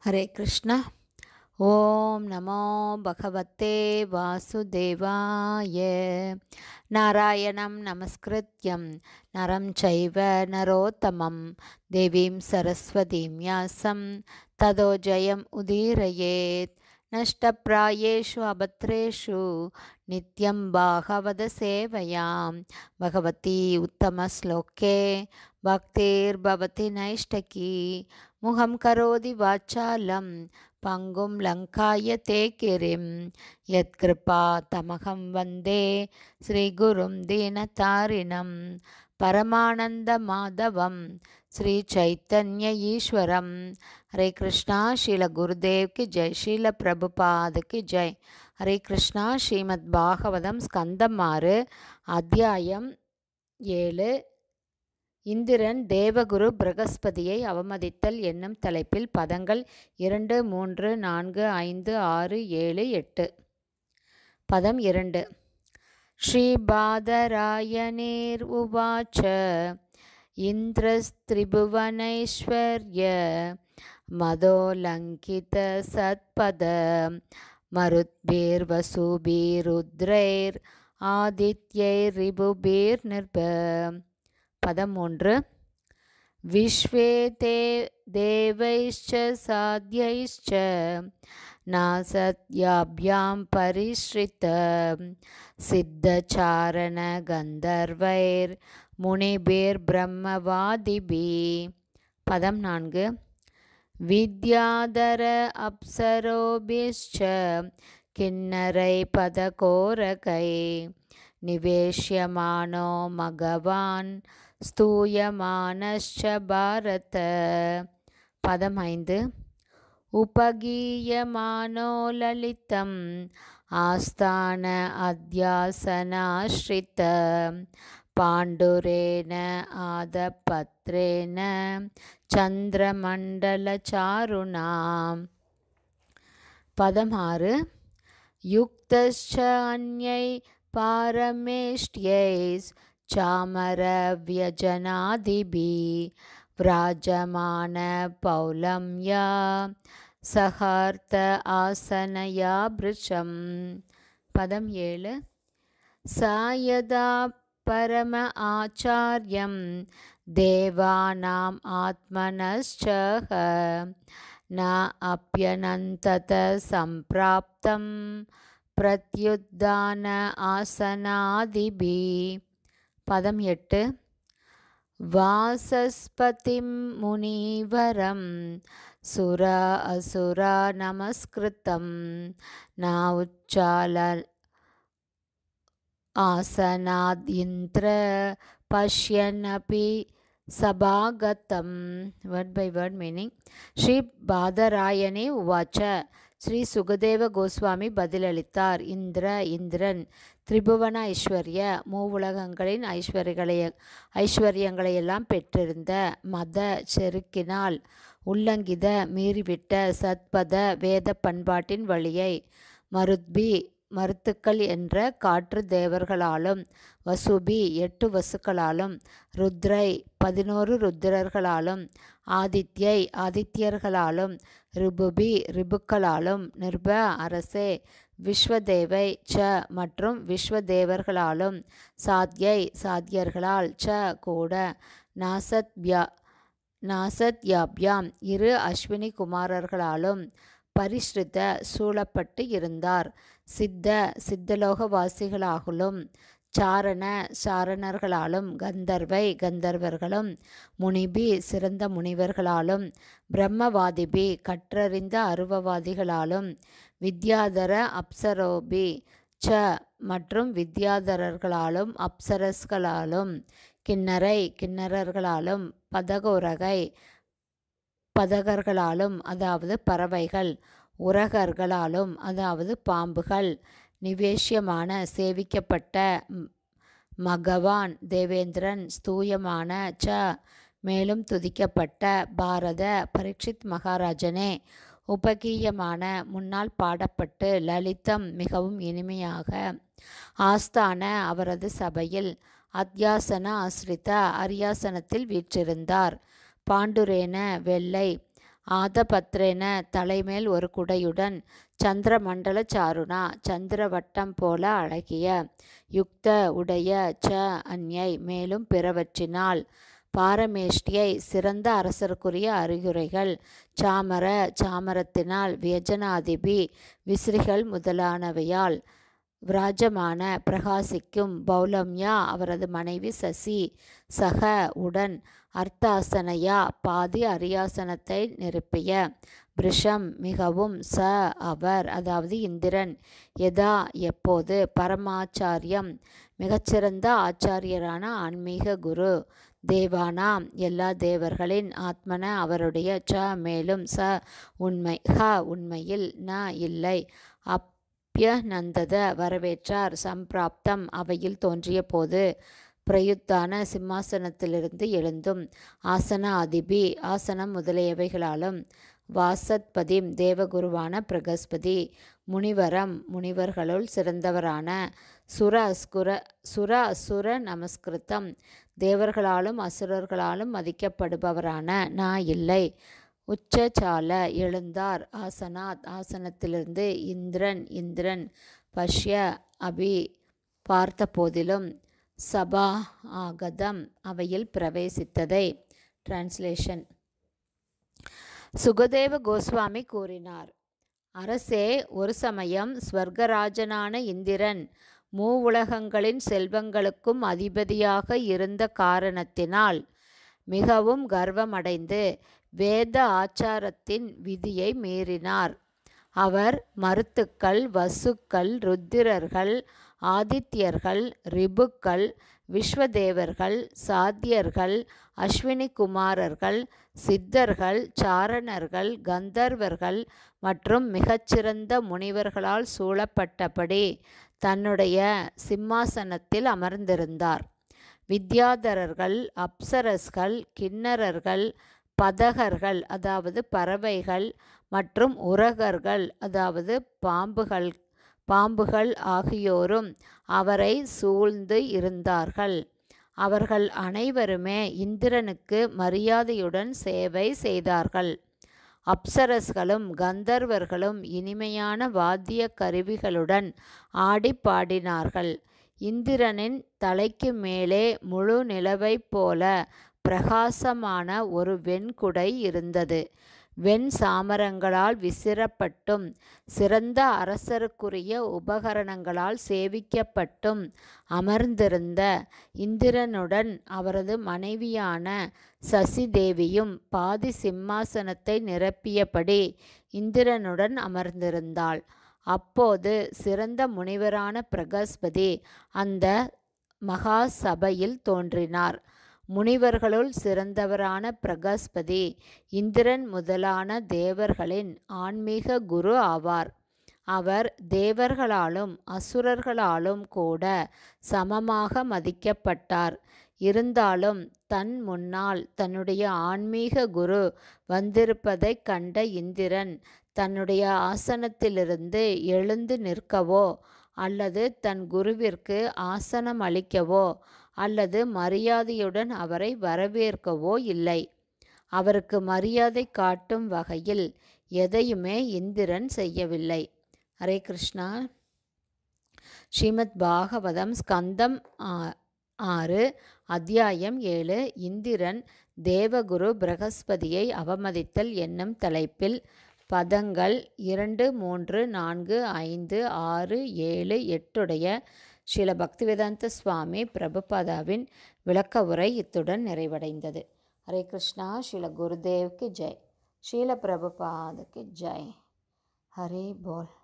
हरे कृष्ण ॐ नमो भगवते वासुदेवाय नारायणं नमस्कृत्यं नरं चैव नरोत्तमं देवीं सरस्वतीं व्यासं ततो जयम् उदीरयेत् नष्टप्रायेषु अभद्रेषु नित्यं भागवतसेवयां भगवती उत्तमश्लोके भक्तिर्भवति नैष्टकी मुखं करोति वाचालं पङ्गुं लङ्काय ते गिरिं यत्कृपा तमहं वन्दे श्रीगुरुं दीनतारिणं परमानन्दमाधवं श्रीचैतन्य ईश्वरं हरे कृष्णा शील गुरुदेव की जय शील प्रभुपाद की जय ஹரே கிருஷ்ணா ஸ்ரீமத் பாகவதம் ஸ்கந்தம் ஆறு அத்தியாயம் ஏழு இந்திரன் தேவகுரு பிரகஸ்பதியை அவமதித்தல் என்னும் தலைப்பில் பதங்கள் இரண்டு மூன்று நான்கு ஐந்து ஆறு ஏழு எட்டு பதம் இரண்டு ஸ்ரீபாதராயணேர் உவாச்ச இந்திரஸ்திரிபுவனைஸ்வர்ய மதோலங்கித சத்பத மருத்பீர்வசூபீருத்ரைர் ஆதித்யைரிபுபீர்நிர்ப பதம் மூன்று விஸ்வே தே தேவைश्च சாத்யைश्च நாசத்யாபியாம் பரிஸ்ரித சித்தச்சாரண கந்தர்வைர் முனிபேர் பிரம்மவாதிபி பதம் நான்கு विद्याधर अप्सरोभिश्च किन्नरै पदकोरकै निवेश्यमानो मघवान् स्तूयमानश्च भारत पदम् ऐந்து उपगीयमानो ललितम् आस्थान अध्यासनाश्रित पाण्डुरेण आदपत्रेण चन्द्रमण्डलचारुणा पदम् आறு युक्तश्च अन्यै पारमेष्ट्यैश्चामरव्यजनादिभिः व्राजमानपौलम्या सहार्थ आसनया भृशं पदम् ஏழு सा यदा परम आचार्यं देवानाम् आत्मनश्च न अप्यनन्तत सम्प्राप्तं प्रत्युद्धान आसनादिभिः पदम् எட்டு वासस्पतिं मुनिवरं सुर असुरा नमस्कृतं न उच्चाल आसनाद् इन्द्र पश्यन्नपि சபாகதம் word by word meaning Shri பாதராயணே உவாச்ச ஸ்ரீ சுகதேவ கோஸ்வாமி பதிலளித்தார் இந்திர இந்திரன் திரிபுவன ஐஸ்வர்ய மூவுலகங்களின் ஐஸ்வர்யங்களை ஐஸ்வர்யங்களையெல்லாம் பெற்றிருந்த மத செருக்கினால் உல்லங்கித மீறிவிட்ட சத்பத வேத பண்பாட்டின் வழியை மருத்பி மருத்துக்கள் என்ற காற்று தேவர்களாலும் வசுபி எட்டு வசுக்களாலும் ருத்ரை பதினோரு ருத்ரர்களாலும் ஆதித்யை ஆதித்யர்களாலும் ரிபுபி ரிபுக்களாலும் நிர்ப அரசே விஸ்வதேவை ச மற்றும் விஸ்வதேவர்களாலும் சாத்யை சாத்தியர்களால் ச கூட நாசத்யா நாசத்யாப்யாம் இரு அஸ்வினி குமாரர்களாலும் பரிஸ்ருத சூழப்பட்டு இருந்தார் சித்த சித்தலோகவாசிகளாகலும் சாரண சாரணர்களாலும் கந்தர்வை கந்தர்வர்களும் முனிபி சிறந்த முனிவர்களாலும் பிரம்மவாதிபி கற்றறிந்த அருவவாதிகளாலும் வித்யாதர அப்சரோபி ச மற்றும் வித்யாதரர்களாலும் அப்சரஸ்களாலும் கிண்ணரை கிண்ணறர்களாலும் பதகோரகை பதகர்களாலும் அதாவது பறவைகள் உரகர்களாலும் அதாவது பாம்புகள் நிவேஷ்யமான சேவிக்கப்பட்ட மகவான் தேவேந்திரன் ஸ்தூயமான ச மேலும் துதிக்கப்பட்ட பாரத பரீட்சித் மகாராஜனே உபகீயமான முன்னால் பாடப்பட்டு லலிதம் மிகவும் இனிமையாக ஆஸ்தான அவரது சபையில் அத்தியாசன ஆசிரித்த அரியாசனத்தில் வீற்றிருந்தார் பாண்டுரேன வெள்ளை ஆதபத்ரேன தலைமேல் ஒரு குடையுடன் சந்திரமண்டல சாருணா சந்திரவட்டம் போல அழகிய யுக்த உடைய ச அந்யை மேலும் பிறவற்றினால் பாரமேஷ்டியை சிறந்த அரசருக்குரிய அறிகுறைகள் சாமர சாமரத்தினால் வியஜனாதிபி விசிறிகள் முதலானவையால் விராஜமான பிரகாசிக்கும் பௌலம்யா அவரது மனைவி சசி சக உடன் அர்த்தாசனையா பாதி அரியாசனத்தை நிரப்பிய பிருஷம் மிகவும் ச அவர் அதாவது இந்திரன் எதா எப்போது பரமாச்சாரியம் மிகச்சிறந்த ஆச்சாரியரான ஆன்மீக குரு தேவானாம் எல்லா தேவர்களின் ஆத்மன அவருடைய ச மேலும் ச உண்மை ஹ உண்மையில் ந இல்லை அப்யநந்தத வரவேற்றார் சம்பிராப்தம் அவையில் தோன்றிய போது பிரயுத்தான சிம்மாசனத்திலிருந்து எழுந்தும் ஆசன அதிபி ஆசனம் முதலியவைகளாலும் வாசத்பதிம் தேவகுருவான பிரகஸ்பதி முனிவரம் முனிவர்களுள் சிறந்தவரான சுர அஸ்குர சுர அசுர நமஸ்கிருதம் தேவர்களாலும் அசுரர்களாலும் மதிக்கப்படுபவரான நான் இல்லை உச்சசால எழுந்தார் ஆசனாத் ஆசனத்திலிருந்து இந்திரன் இந்திரன் பஷ்ய அபி பார்த்த போதிலும் சபா ஆகதம் அவையில் பிரவேசித்ததை டிரான்ஸ்லேஷன் சுகதேவ கோஸ்வாமி கூறினார் அரசே ஒரு சமயம் ஸ்வர்கராஜனான இந்திரன் மூவுலகங்களின் செல்வங்களுக்கும் அதிபதியாக இருந்த காரணத்தினால் மிகவும் கர்வமடைந்து வேத ஆச்சாரத்தின் விதியை மீறினார் அவர் மருத்துக்கள் வசுக்கள் ருத்திரர்கள் ஆதித்யர்கள் ரிபுக்கள் விஸ்வதேவர்கள் சாத்தியர்கள் அஸ்வினி குமாரர்கள் சித்தர்கள் சாரணர்கள் கந்தர்வர்கள் மற்றும் மிகச்சிறந்த முனிவர்களால் சூழப்பட்டபடி தன்னுடைய சிம்மாசனத்தில் அமர்ந்திருந்தார் வித்யாதரர்கள் அப்சரஸ்கள் கிண்ணறர்கள் பதகர்கள் அதாவது பறவைகள் மற்றும் உரகர்கள் அதாவது பாம்புகள் பாம்புகள் ஆகியோரும் அவரை சூழ்ந்து இருந்தார்கள் அவர்கள் அனைவருமே இந்திரனுக்கு மரியாதையுடன் சேவை செய்தார்கள் அப்சரஸ்களும் கந்தர்வர்களும் இனிமையான வாத்திய கருவிகளுடன் ஆடி பாடினார்கள் இந்திரனின் தலைக்கு மேலே முழு நிலவைப் போல பிரகாசமான ஒரு வெண்குடை இருந்தது வெண் சாமரங்களால் விசிறப்பட்டும் சிறந்த அரசருக்குரிய உபகரணங்களால் சேவிக்கப்பட்டும் அமர்ந்திருந்த இந்திரனுடன் அவரது மனைவியான சசிதேவியும் பாதி சிம்மாசனத்தை நிரப்பியபடி இந்திரனுடன் அமர்ந்திருந்தாள் அப்போது சிறந்த முனிவரான பிரகஸ்பதி அந்த மகா சபையில் தோன்றினார் முனிவர்களுள் சிறந்தவரான பிரகஸ்பதி இந்திரன் முதலான தேவர்களின் ஆன்மீக குரு ஆவார் அவர் தேவர்களாலும் அசுரர்களாலும் கூட சமமாக மதிக்கப்பட்டார் இருந்தாலும் தன் முன்னால் தன்னுடைய ஆன்மீக குரு வந்திருப்பதைக் கண்ட இந்திரன் தன்னுடைய ஆசனத்திலிருந்து எழுந்து நிற்கவோ அல்லது தன் குருவிற்கு ஆசனம் அளிக்கவோ அல்லது மரியாதையுடன் அவரை வரவேற்கவோ இல்லை அவருக்கு மரியாதை காட்டும் வகையில் எதையுமே இந்திரன் செய்யவில்லை ஹரே கிருஷ்ணா ஸ்ரீமத் பாகவதம் ஸ்கந்தம் ஆறு அத்தியாயம் ஏழு இந்திரன் தேவகுரு பிரகஸ்பதியை அவமதித்தல் என்னும் தலைப்பில் பதங்கள் இரண்டு மூன்று நான்கு ஐந்து ஆறு ஏழு எட்டுடைய ஸ்ரீல பக்திவேதாந்த சுவாமி பிரபுபாதாவின் விளக்க உரை இத்துடன் நிறைவடைந்தது ஹரே கிருஷ்ணா ஸ்ரீல குருதேவ்க்கு ஜெய் ஸ்ரீல பிரபுபாதுக்கு ஜெய் ஹரே போல்